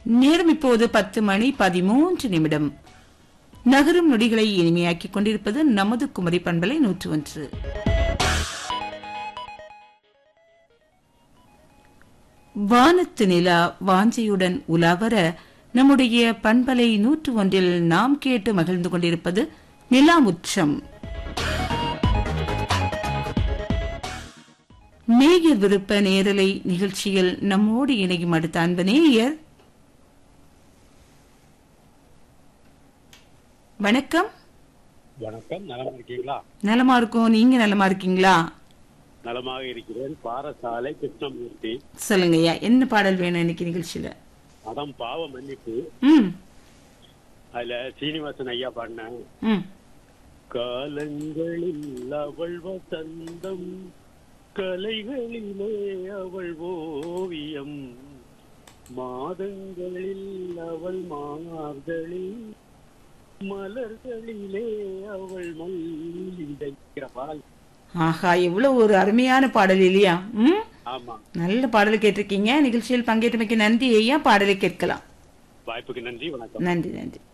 நேரம் இப்போது பத்து மணி பதிமூன்று நிமிடம் நகரும் நொடிகளை இனிமையாக்கிக் கொண்டிருப்பது நமது குமரி பண்பலை நூற்று ஒன்று வானத்து நிலா வாஞ்சையுடன் உலாவர நம்முடைய பண்பலை நூற்று ஒன்றில் நாம் கேட்டு மகிழ்ந்து கொண்டிருப்பது நிலாமுற்றம் நேயர் விருப்ப நேரலை நிகழ்ச்சியில் நம்மோடு இணையும் அடுத்த அன்பு நேயர் வணக்கம் வணக்கம் நலமா இருக்கீங்களா நலமா இருக்கோம் நீங்க நலமா இருக்கீங்களா நலமாக இருக்கிறேன் பாரசாலை கிருஷ்ணமூர்த்தி சொல்லுங்கய்யா என்ன பாடல் வேணும் இன்னைக்கு நிகழ்ச்சியில மதம் பாவ மன்னிப்பு ம் அதுல சீனிவாசன் ஐயா பாடின ம் காலங்களில் அவள் வசந்தம் கலைகளிலே அவள் ஓவியம் மாதங்களில் அவள் மார்கழி மலர்களிலே அவள் மல்லிகைக்கிற பாடல் ஆஹா எவ்வளவு ஒரு அருமையான பாடல் இல்லையா ம் ஆமா நல்ல பாடல் கேட்டிருக்கீங்க நிகழ்ச்சியில் பங்கேற்றமைக்கு நன்றி ஐயா பாடலை கேட்கலாம் வாய்ப்புக்கு நன்றி வணக்கம் நன்றி நன்றி